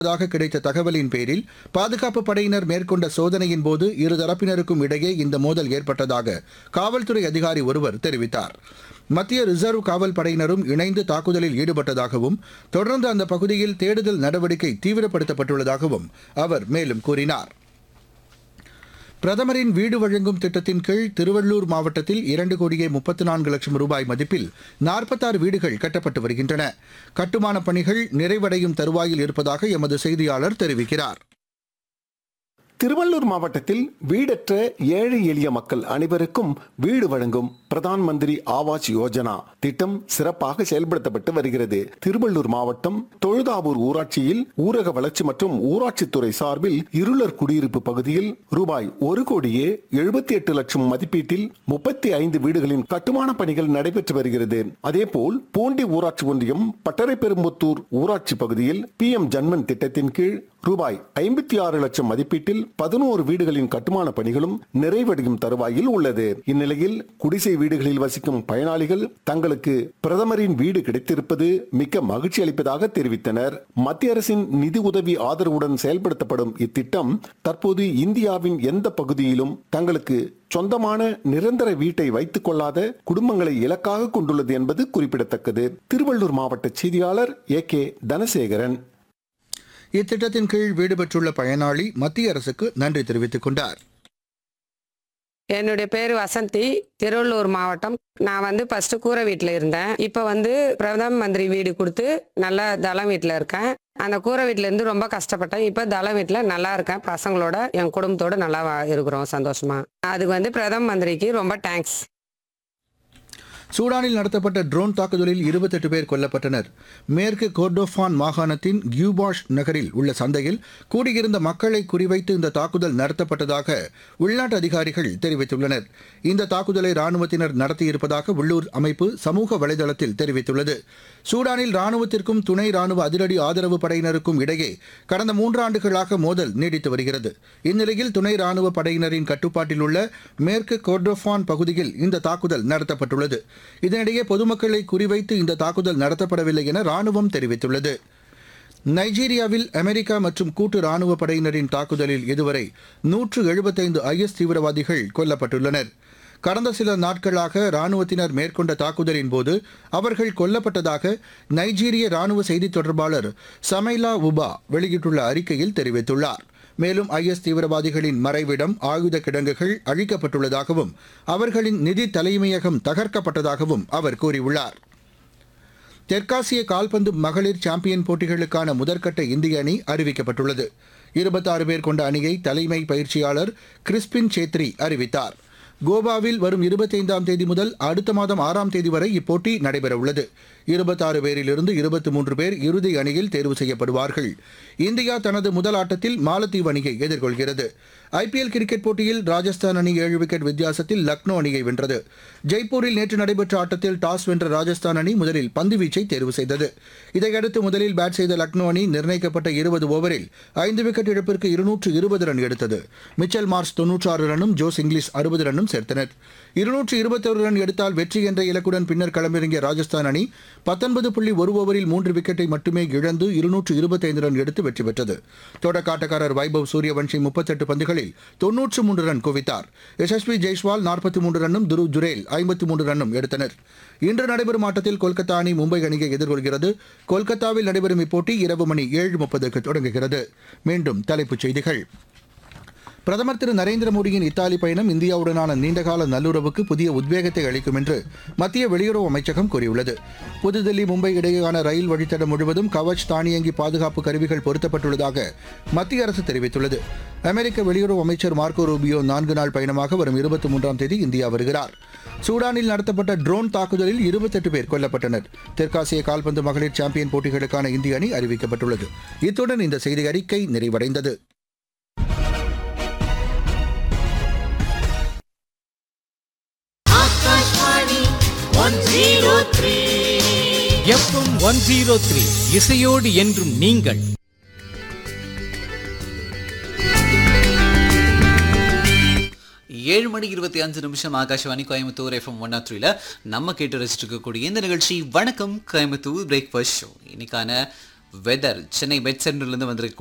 தாக கிடைத்த தகவலின் பேரில் பாதுகாப்பு படையினர் மேற்கொண்ட சோதனையின் போது இருதரப்பினருக்கும் இடையே இந்த மோதல் ஏற்பட்டதாக காவல்துறை அதிகாரி ஒருவர் தெரிவித்தார் மத்திய ரிசர்வ் காவல் படையினரும் இணைந்து தாக்குதலில் ஈடுபட்டதாகவும் தொடர்ந்து அந்த பகுதியில் தேடுதல் நடவடிக்கை தீவிரப்படுத்தப்பட்டுள்ளதாகவும் அவர் மேலும் கூறினார் பிரதமரின் வீடு வழங்கும் திட்டத்தின் கீழ் திருவள்ளூர் மாவட்டத்தில் இரண்டு கோடியே முப்பத்து நான்கு லட்சம் ரூபாய் மதிப்பில் நாற்பத்தாறு வீடுகள் கட்டப்பட்டு வருகின்றன கட்டுமானப் பணிகள் நிறைவடையும் தருவாயில் இருப்பதாக எமது செய்தியாளர் தெரிவிக்கிறார் திருவள்ளூர் மாவட்டத்தில் வீடற்ற ஏழை எளிய மக்கள் அனைவருக்கும் வீடு வழங்கும் பிரதான் மந்திரி ஆவாஸ் யோஜனா திட்டம் சிறப்பாக செயல்படுத்தப்பட்டு வருகிறது திருவள்ளூர் மாவட்டம் தொழுதாவூர் ஊராட்சியில் ஊரக வளர்ச்சி மற்றும் ஊராட்சித்துறை சார்பில் இருளர் குடியிருப்பு பகுதியில் ரூபாய் ஒரு கோடியே எழுபத்தி எட்டு லட்சம் மதிப்பீட்டில் முப்பத்தி ஐந்து வீடுகளின் கட்டுமான பணிகள் நடைபெற்று வருகிறது அதேபோல் பூண்டி ஊராட்சி ஒன்றியம் பட்டரைப்பெரும்புத்தூர் ஊராட்சி பகுதியில் பி எம் ஜன்மன் திட்டத்தின் கீழ் ரூபாய் ஐம்பத்தி ஆறு லட்சம் மதிப்பீட்டில் பதினோரு வீடுகளின் கட்டுமான பணிகளும் நிறைவடையும் தருவாயில் உள்ளது இந்நிலையில் குடிசை வீடுகளில் வசிக்கும் பயனாளிகள் தங்களுக்கு பிரதமரின் வீடு கிடைத்திருப்பது மிக்க மகிழ்ச்சி அளிப்பதாக தெரிவித்தனர் மத்திய அரசின் நிதி உதவி ஆதரவுடன் செயல்படுத்தப்படும் இத்திட்டம் தற்போது இந்தியாவின் எந்த பகுதியிலும் தங்களுக்கு சொந்தமான நிரந்தர வீட்டை வைத்துக் கொள்ளாத குடும்பங்களை இலக்காக கொண்டுள்ளது என்பது குறிப்பிடத்தக்கது திருவள்ளூர் மாவட்ட செய்தியாளர் ஏ கே தனசேகரன் இத்திட்டத்தின் கீழ் வீடு பெற்றுள்ள பயனாளி மத்திய அரசுக்கு நன்றி தெரிவித்துக் கொண்டார் என்னுடைய பேர் வசந்தி திருவள்ளூர் மாவட்டம் நான் வந்து ஃபர்ஸ்ட் கூரை வீட்டில் இருந்தேன் இப்போ வந்து பிரதம மந்திரி வீடு கொடுத்து நல்லா தளம் வீட்டில் இருக்கேன் அந்த கூரை வீட்டில இருந்து ரொம்ப கஷ்டப்பட்டேன் இப்போ தளம் வீட்டில் நல்லா இருக்கேன் பசங்களோட என் குடும்பத்தோட நல்லா வா- இருக்கிறோம் சந்தோஷமா அதுக்கு வந்து பிரதம மந்திரிக்கு ரொம்ப தேங்க்ஸ் சூடானில் நடத்தப்பட்ட ட்ரோன் தாக்குதலில் இருபத்தெட்டு பேர் கொல்லப்பட்டனர் மேற்கு கோர்டோஃபான் மாகாணத்தின் கியூபாஷ் நகரில் உள்ள சந்தையில் கூடியிருந்த மக்களை குறிவைத்து இந்த தாக்குதல் நடத்தப்பட்டதாக உள்நாட்டு அதிகாரிகள் தெரிவித்துள்ளனர் இந்த தாக்குதலை ராணுவத்தினர் நடத்தியிருப்பதாக உள்ளூர் அமைப்பு சமூக வலைதளத்தில் தெரிவித்துள்ளது சூடானில் ராணுவத்திற்கும் துணை ராணுவ அதிரடி ஆதரவு படையினருக்கும் இடையே கடந்த மூன்றாண்டுகளாக மோதல் நீடித்து வருகிறது இந்நிலையில் துணை ராணுவ படையினரின் கட்டுப்பாட்டில் உள்ள மேற்கு கோர்டோஃபான் பகுதியில் இந்த தாக்குதல் நடத்தப்பட்டுள்ளது இதனிடையே பொதுமக்களை குறிவைத்து இந்த தாக்குதல் நடத்தப்படவில்லை என ராணுவம் தெரிவித்துள்ளது நைஜீரியாவில் அமெரிக்கா மற்றும் கூட்டு ராணுவ படையினரின் தாக்குதலில் இதுவரை நூற்று எழுபத்தைந்து ஐஎஸ் தீவிரவாதிகள் கொல்லப்பட்டுள்ளனர் கடந்த சில நாட்களாக ராணுவத்தினர் மேற்கொண்ட தாக்குதலின் போது அவர்கள் கொல்லப்பட்டதாக நைஜீரிய ராணுவ செய்தித் தொடர்பாளர் சமைலா உபா வெளியிட்டுள்ள அறிக்கையில் தெரிவித்துள்ளார் மேலும் ஐஎஸ் தீவிரவாதிகளின் மறைவிடம் ஆயுத கிடங்குகள் அழிக்கப்பட்டுள்ளதாகவும் அவர்களின் நிதி தலைமையகம் தகர்க்கப்பட்டதாகவும் அவர் கூறியுள்ளார் தெற்காசிய கால்பந்து மகளிர் சாம்பியன் போட்டிகளுக்கான முதற்கட்ட இந்திய அணி அறிவிக்கப்பட்டுள்ளது இருபத்தாறு பேர் கொண்ட அணியை தலைமை பயிற்சியாளர் கிறிஸ்பின் சேத்ரி அறிவித்தார் கோவாவில் வரும் இருபத்தைந்தாம் தேதி முதல் அடுத்த மாதம் ஆறாம் தேதி வரை இப்போட்டி நடைபெறவுள்ளது இருபத்தாறு பேரிலிருந்து இருபத்தி மூன்று பேர் இறுதி அணியில் தேர்வு செய்யப்படுவார்கள் இந்தியா தனது முதல் ஆட்டத்தில் மாலத்தீவு அணியை எதிர்கொள்கிறது ஐபிஎல் கிரிக்கெட் போட்டியில் ராஜஸ்தான் அணி ஏழு விக்கெட் வித்தியாசத்தில் லக்னோ அணியை வென்றது ஜெய்ப்பூரில் நேற்று நடைபெற்ற ஆட்டத்தில் டாஸ் வென்ற ராஜஸ்தான் அணி முதலில் பந்துவீச்சை தேர்வு செய்தது இதையடுத்து முதலில் பேட் செய்த லக்னோ அணி நிர்ணயிக்கப்பட்ட இருபது ஓவரில் ஐந்து விக்கெட் இழப்பிற்கு இருநூற்று இருபது ரன் எடுத்தது மிச்சல் மார்ஸ் தொன்னூற்றாறு ரன்னும் ஜோஸ் இங்கிலீஷ் அறுபது ரன்னும் சேர்த்தனர் இருநூற்று இருபத்தொரு ரன் எடுத்தால் வெற்றி என்ற இலக்குடன் பின்னர் களமிறங்கிய ராஜஸ்தான் அணி பத்தொன்பது புள்ளி ஒரு ஓவரில் மூன்று விக்கெட்டை மட்டுமே இழந்து இருநூற்று இருபத்தைந்து ரன் எடுத்து வெற்றி பெற்றது தொடக்காட்டக்காரர் வைபவ் சூரியவன்ஷி முப்பத்தெட்டு பந்துகளில் தொன்னூற்று மூன்று ரன் குவித்தார் யசஸ்வி ஜெய்ஸ்வால் நாற்பத்தி மூன்று ரன்னும் துருவ் ஜுரேல் ஐம்பத்தி மூன்று ரன்னும் எடுத்தனர் இன்று நடைபெறும் ஆட்டத்தில் கொல்கத்தா அணி மும்பை அணியை எதிர்கொள்கிறது கொல்கத்தாவில் நடைபெறும் இப்போட்டி இரவு மணி ஏழு முப்பதுக்கு தொடங்குகிறது மீண்டும் தலைப்புச் செய்திகள் பிரதமர் திரு நரேந்திர மோடியின் இத்தாலி பயணம் இந்தியாவுடனான நீண்டகால நல்லுறவுக்கு புதிய உத்வேகத்தை அளிக்கும் என்று மத்திய வெளியுறவு அமைச்சகம் கூறியுள்ளது புதுதில்லி மும்பை இடையேயான ரயில் வழித்தடம் முழுவதும் கவச் தானியங்கி பாதுகாப்பு கருவிகள் பொருத்தப்பட்டுள்ளதாக மத்திய அரசு தெரிவித்துள்ளது அமெரிக்க வெளியுறவு அமைச்சர் மார்க்கோ ரூபியோ நான்கு நாள் பயணமாக வரும் இருபத்தி மூன்றாம் தேதி இந்தியா வருகிறார் சூடானில் நடத்தப்பட்ட ட்ரோன் தாக்குதலில் இருபத்தெட்டு பேர் கொல்லப்பட்டனர் தெற்காசிய கால்பந்து மகளிர் சாம்பியன் போட்டிகளுக்கான இந்திய அணி அறிவிக்கப்பட்டுள்ளது இத்துடன் இந்த செய்தி அறிக்கை நிறைவடைந்தது Akashvani one zero three FM one zero three இசையோடு என்றும் நீங்கள் ஏழு மணி இருபத்தி அஞ்சு நிமிஷம் ஆகாஷவாணி கோயம்புத்தூர் எஃப்எம் ஒன் த்ரீல நம்ம கேட்டு ரசிச்சுட்டு இருக்கக்கூடிய இந்த நிகழ்ச்சி வணக்கம் கோயம்புத்தூர் பிரேக்ஃபாஸ்ட் ஷோ இன்னைக்கான வெதர் சென்னை பெட் சென்டர்லேருந்து வந்திருக்க